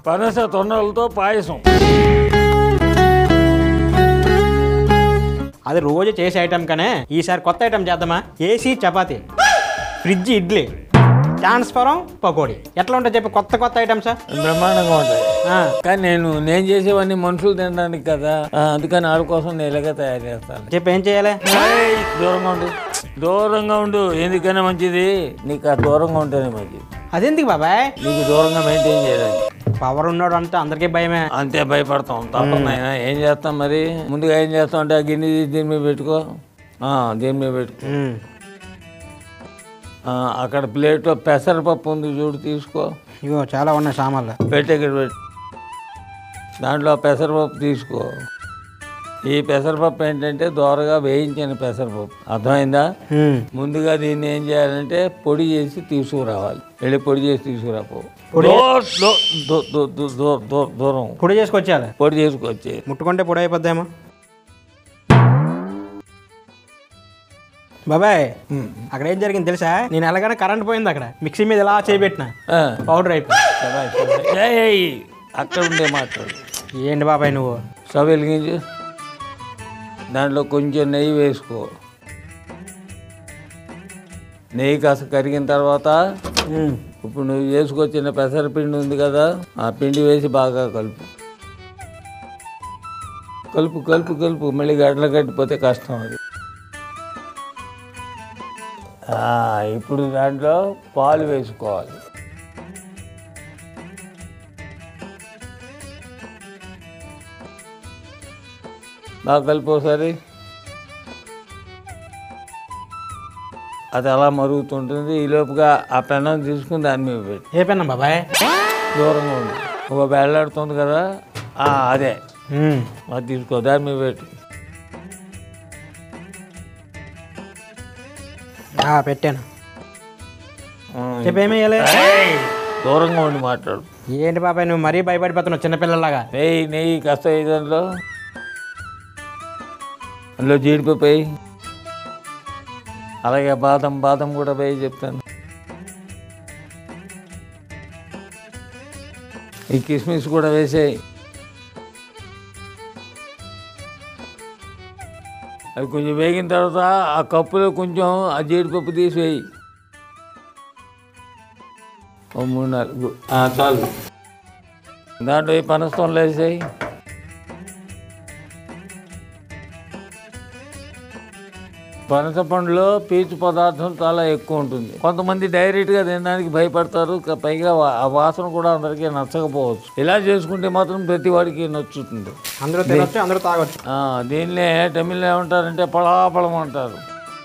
పనస తొన్నలతో పాయసం అది రోజు చేసే ఐటమ్ కనే ఈసారి కొత్త ఐటమ్ చేద్దామా AC chapati fridge idli transform pakodi ఎట్లా ఉంటాయి చెప్పి కొత్త కొత్త ఐటమ్సా బ్రహ్మాండంగా ఉంటాయి కానీ నేను నేను చేసేవన్నీ మనుషులు తినడానికి కదా ఆ, అందుకని వాళ్ళ కోసం నేను ఇలాగే తయారు చేస్తాను చెప్పి ఏం చేయాలి ఏయ్, దూరంగా ఉండు దూరంగా ఉండు ఎందుకైనా మంచిది నీకు ఆ దూరంగా ఉంటేనే మంచిది అదెందుకు బాబాయ్ నీకు దూరంగా మెయింటైన్ చేయడానికి పవర్ ఉన్నాడు అంటే అందరికీ భయమే అంతే భయపడతాం తప్పనైనా ఏం చేస్తాం మరి ముందుగా ఏం చేస్తాం అంటే ఆ గిన్నె తీసి దీని మీద పెట్టుకో ఆ, దీని మీద పెట్టుకో ఉమ్. ఆ, అక్కడ ప్లేట్లో పెసరపప్పు ఉంది చూడు తీసుకో ఇగో చాలా ఉన్నాయి సామాన్లు పెట్టి ఇక్కడ పెట్టు దాంట్లో ఆ పెసరపప్పు తీసుకో ఈ పెసరపప్పు ఏంటంటే దోరగా వేయించిన పెసరపప్పు అర్థమైందా ఉమ్. ముందుగా దీన్ని ఏం చేయాలంటే పొడి చేసి తీసుకురావాలి వెళ్ళి పొడి చేసి తీసుకురాపో దూర- దూ- దూ- దూ- దూ- దూ- దూ- దూరం పొడి చేసుకొచ్చేయాలి పొడి చేసుకొచ్చి ముట్టుకుంటే పొడి అయిపోద్దేమో బాబాయ్ అక్కడ ఏం జరిగింది తెలుసా నేను ఎలాగైనా కరెంట్ పోయింది అక్కడ మిక్సీ మీద ఇలా చేయబెట్టిన ఆ, పౌడర్ అయిపోయి శభాష్, శభాష్. ఏయ్, అక్కడ ఉండే మాట్లాడు ఏంటి బాబాయ్ నువ్వు స్టవ్ వెలిగించు దాంట్లో కొంచెం నెయ్యి వేసుకో నెయ్యి కాస్త కరిగిన తర్వాత ఉమ్. ఇప్పుడు నువ్వు చేసుకొచ్చిన పెసరపిండి ఉంది కదా ఆ పిండి వేసి బాగా కలుపు కలుపు కలుపు కలుపు మళ్ళీ గడ్డలు కట్టిపోతే కష్టం అది ఆ, ఇప్పుడు దాంట్లో పాలు వేసుకోవాలి బాగా కలిపి ఒకసారి అది అలా మరుగుతుంటుంది ఈ లోపుగా ఆ పెన్నం తీసుకుని దాని మీద పెట్టి ఏ పెన్నా బాబాయ్ దూరంగా ఉంది ఒక వేలాడుతుంది కదా ఆ, అదే ఉమ్. అది తీసుకో దాని మీద పెట్టి ఆ, పెట్టాను ఆ, చెప్పు ఏమి వేయాలి ఏయ్, దూరంగా ఉండి మాట్లాడు ఏంటి బాబాయ్ నువ్వు మరీ భయపడిపోతున్నావు చిన్నపిల్లలాగా నెయ్యి నెయ్యి కాస్త వేయి దాంట్లో అందులో జీడిపప్పు వేయి అలాగే బాదం బాదం కూడా వేయి చెప్తాను ఈ కిస్మిస్ కూడా వేసేయి అది కొంచెం వేగిన తర్వాత ఆ కప్పులో కొంచెం ఆ జీడిపప్పు తీసి వేయి ఓ మూడు నాలుగు ఆ, చాలు దాంట్లో ఈ పనస్తోన్లు వేసేయి పనస పండులో పీచు పదార్థం చాలా ఎక్కువ ఉంటుంది కొంతమంది డైరెక్ట్గా తినడానికి భయపడతారు క- పైగా వా- ఆ వాసన కూడా అందరికీ నచ్చకపోవచ్చు ఇలా చేసుకుంటే మాత్రం ప్రతి వాడికి నచ్చుతుంది అందరూ తినొచ్చు అందరూ తాగొచ్చు ఆ, దీన్నే తమిళ్లో ఏమంటారంటే పళాపళం అంటారు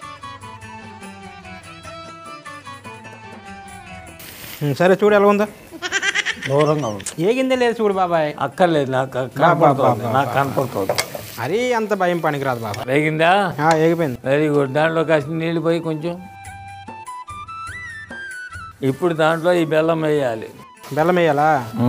ఉమ్, సరే చూడు ఎలా ఉందో దూరంగా ఉంది ఏగిందే లేదు చూడు బాబాయ్ అక్కర్లేదు నాకు కనపడుతుంది నాకు కనపడుతుంది మరీ అంత భయం పనికిరాదు బాబాయ్ వేగిందా ఆ, ఏగిపోయింది వెరీ గుడ్ దాంట్లో కాసిన నీళ్ళు పోయి కొంచెం ఇప్పుడు దాంట్లో ఈ బెల్లం వేయాలి బెల్లం వేయాలా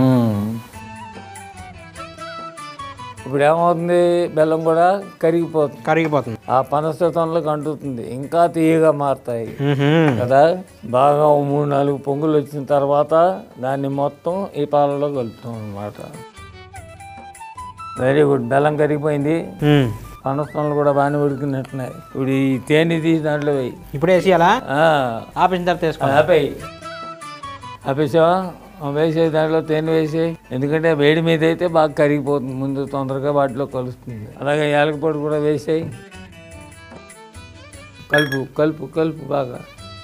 ఇప్పుడు ఏమవుతుంది బెల్లం కూడా కరిగిపోతుంది కరిగిపోతుంది ఆ పనస్తతంలోకి అంటుతుంది ఇంకా తీయగా మారుతాయి ఉహుం. కదా బాగా ఓ మూడు నాలుగు పొంగులు వచ్చిన తర్వాత దాన్ని మొత్తం ఈ పాలలో కలుపుతాం అన్నమాట వెరీ గుడ్ బెల్లం కరిగిపోయింది ఉమ్. పనస్తలు కూడా బాగానే ఉడికినట్టున్నాయి ఇప్పుడు ఈ తేనె తీసి దాంట్లో వేయి ఇప్పుడు వేసేయాలా ఆ, ఆపేసిన తర్వాత వేసుకో ఆపేయి ఆపేసావా ఆ, వేసేయి దాంట్లో తేనె వేసేయి ఎందుకంటే వేడి మీద అయితే బాగా కరిగిపోతుంది ముందు తొందరగా వాటిలో కలుస్తుంది అలాగే యాలకపొడి కూడా వేసేయి కలుపు కలుపు కలుపు బాగా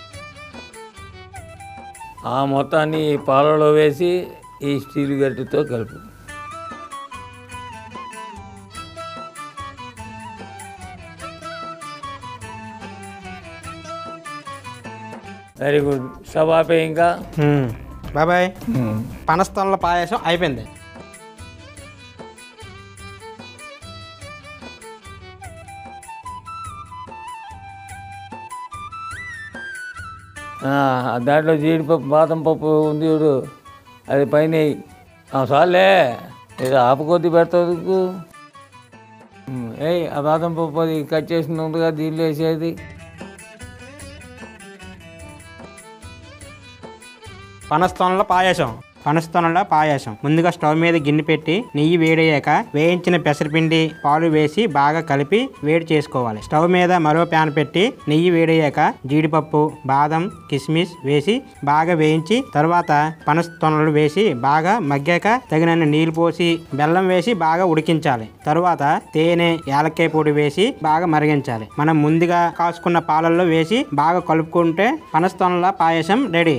ఆ మొత్తాన్ని ఈ పాలలో వేసి ఈ స్టీల్ గట్టితో కలుపు వెరీ గుడ్ స్టవ్ ఆపే ఇంకా ఉమ్. బాబాయ్ పనస్తోన్ల పాయసం అయిపోయింది ఆ, దాంట్లో జీడిపప్పు బాదం పప్పు ఉంది చూడు అది పైన వేయి. ఆ, చాలే ఇది ఆపకొద్ది పెడతావు ఏయ్ ఆ బాదం పప్పు అది కట్ చేసింది ఉందిగా దీనిలో వేసేది పనస్తోన్ల పాయసం పనస్తొనల పాయాసం ముందుగా స్టవ్ మీద గిన్నె పెట్టి నెయ్యి వేడయ్యాక వేయించిన పెసరపిండి పాలు వేసి బాగా కలిపి వేడి చేసుకోవాలి స్టవ్ మీద మరో ప్యాన్ పెట్టి నెయ్యి వేడయ్యాక జీడిపప్పు బాదం కిస్మిస్ వేసి బాగా వేయించి తర్వాత పనస్తొనలు వేసి బాగా మగ్గాక తగినన్ని నీళ్లు పోసి బెల్లం వేసి బాగా ఉడికించాలి తరువాత తేనె యాలక్కాయ పొడి వేసి బాగా మరిగించాలి మనం ముందుగా కాసుకున్న పాలల్లో వేసి బాగా కలుపుకుంటే పనస్తొనల పాయసం రెడీ